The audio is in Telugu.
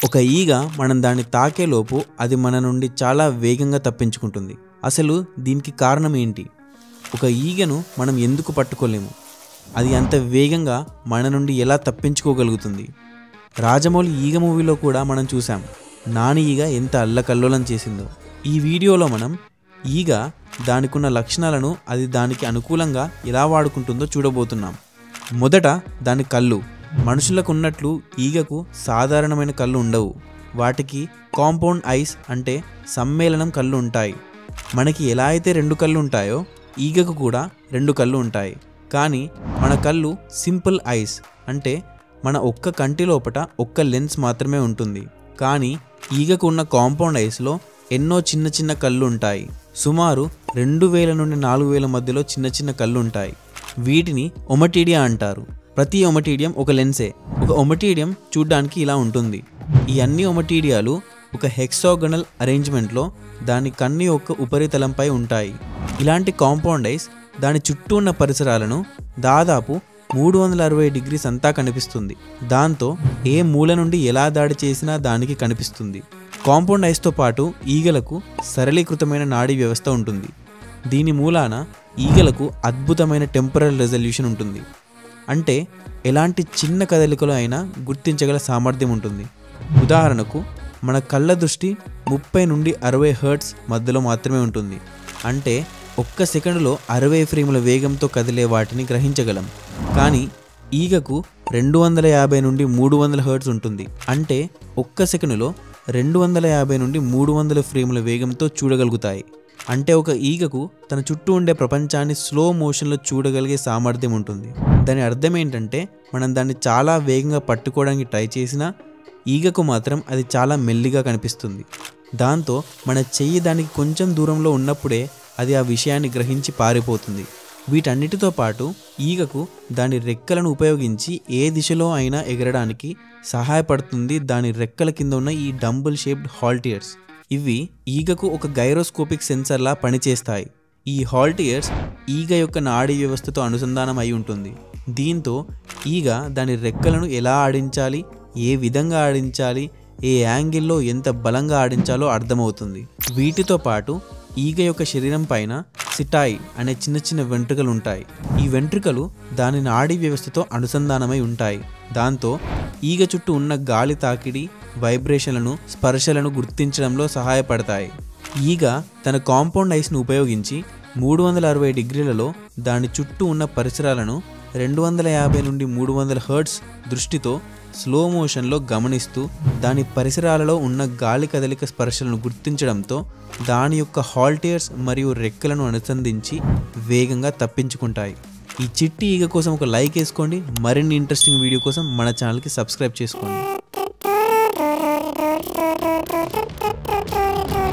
ఒక ఈగ మనం దాన్ని తాకేలోపు అది మన నుండి చాలా వేగంగా తప్పించుకుంటుంది అసలు దీనికి కారణం ఏంటి ఒక ఈగను మనం ఎందుకు పట్టుకోలేము అది అంత వేగంగా మన నుండి ఎలా తప్పించుకోగలుగుతుంది రాజమౌళి ఈగ మూవీలో కూడా మనం చూసాం నాని ఈగ ఎంత అల్లకల్లోలం చేసిందో ఈ వీడియోలో మనం ఈగ దానికున్న లక్షణాలను అది దానికి అనుకూలంగా ఎలా వాడుకుంటుందో చూడబోతున్నాం మొదట దాని కళ్ళు మనుషులకు ఉన్నట్లు ఈగకు సాధారణమైన కళ్ళు ఉండవు వాటికి కాంపౌండ్ ఐస్ అంటే సమ్మేళనం కళ్ళు ఉంటాయి మనకి ఎలా అయితే రెండు కళ్ళు ఉంటాయో ఈగకు కూడా రెండు కళ్ళు ఉంటాయి కానీ మన కళ్ళు సింపుల్ ఐస్ అంటే మన ఒక్క కంటి లోపట ఒక్క లెన్స్ మాత్రమే ఉంటుంది కానీ ఈగకు ఉన్న కాంపౌండ్ ఐస్లో ఎన్నో చిన్న చిన్న కళ్ళు ఉంటాయి సుమారు రెండు వేల నుండి నాలుగు వేల మధ్యలో చిన్న చిన్న కళ్ళు ఉంటాయి వీటిని ఒమటీడియా అంటారు ప్రతి ఒమటీడియం ఒక లెన్సే ఒక ఒమటీడియం చూడ్డానికి ఇలా ఉంటుంది ఈ అన్ని ఒమటీడియాలు ఒక హెక్సాగనల్ అరేంజ్మెంట్లో దాని కన్ను యొక్క ఉపరితలంపై ఉంటాయి ఇలాంటి కాంపౌండ్ ఐస్ దాని చుట్టూ ఉన్న పరిసరాలను దాదాపు మూడు వందల అరవై డిగ్రీస్ అంతా కనిపిస్తుంది దాంతో ఏ మూల నుండి ఎలా దాడి చేసినా దానికి కనిపిస్తుంది కాంపౌండ్ ఐస్తో పాటు ఈగలకు సరళీకృతమైన నాడీ వ్యవస్థ ఉంటుంది దీని మూలాన ఈగలకు అద్భుతమైన టెంపరల్ రెజల్యూషన్ ఉంటుంది అంటే ఎలాంటి చిన్న కదలికలో అయినా గుర్తించగల సామర్థ్యం ఉంటుంది ఉదాహరణకు మన కళ్ళ దృష్టి ముప్పై నుండి అరవై హర్ట్స్ మధ్యలో మాత్రమే ఉంటుంది అంటే ఒక్క సెకండులో అరవై ఫ్రేముల వేగంతో కదిలే వాటిని గ్రహించగలం కానీ ఈగకు రెండు వందల యాభై నుండి మూడు వందల హర్ట్స్ ఉంటుంది అంటే ఒక్క సెకండులో రెండు వందల యాభై నుండి మూడు వందల ఫ్రేముల వేగంతో చూడగలుగుతాయి అంటే ఒక ఈగకు తన చుట్టూ ఉండే ప్రపంచాన్ని స్లో మోషన్లో చూడగలిగే సామర్థ్యం ఉంటుంది దాని అర్థం ఏంటంటే మనం దాన్ని చాలా వేగంగా పట్టుకోవడానికి ట్రై చేసినా ఈగకు మాత్రం అది చాలా మెల్లిగా కనిపిస్తుంది దాంతో మన చెయ్యి దానికి కొంచెం దూరంలో ఉన్నప్పుడే అది ఆ విషయాన్ని గ్రహించి పారిపోతుంది వీటన్నిటితో పాటు ఈగకు దాని రెక్కలను ఉపయోగించి ఏ దిశలో అయినా ఎగరడానికి సహాయపడుతుంది దాని రెక్కల కింద ఉన్న ఈ డంబుల్ షేప్డ్ హాల్టియర్స్ ఇవి ఈగకు ఒక గైరోస్కోపిక్ సెన్సర్లా పనిచేస్తాయి ఈ హాల్టియర్స్ ఈగ యొక్క నాడీ వ్యవస్థతో అనుసంధానం అయి ఉంటుంది దీంతో ఈగ దాని రెక్కలను ఎలా ఆడించాలి ఏ విధంగా ఆడించాలి ఏ యాంగిల్లో ఎంత బలంగా ఆడించాలో అర్థమవుతుంది వీటితో పాటు ఈగ యొక్క శరీరం పైన సిటాయి అనే చిన్న చిన్న వెంట్రుకలు ఉంటాయి ఈ వెంట్రుకలు దాని నాడీ వ్యవస్థతో అనుసంధానమై ఉంటాయి దాంతో ఈగ చుట్టూ ఉన్న గాలి తాకిడి వైబ్రేషన్లను స్పర్శలను గుర్తించడంలో సహాయపడతాయి ఈగ తన కాంపౌండ్ ఐస్ను ఉపయోగించి మూడు వందల అరవై డిగ్రీలలో దాని చుట్టూ ఉన్న పరిసరాలను రెండు వందల యాభై నుండి మూడు వందల హర్ట్స్ దృష్టితో స్లో మోషన్లో గమనిస్తూ దాని పరిసరాలలో ఉన్న గాలి కదలిక స్పర్శలను గుర్తించడంతో దాని యొక్క హాల్టియర్స్ మరియు రెక్కలను అనుసంధించి వేగంగా తప్పించుకుంటాయి ఈ చిట్టి ఈగ కోసం ఒక లైక్ వేసుకోండి మరిన్ని ఇంట్రెస్టింగ్ వీడియో కోసం మన ఛానల్కి సబ్స్క్రైబ్ చేసుకోండి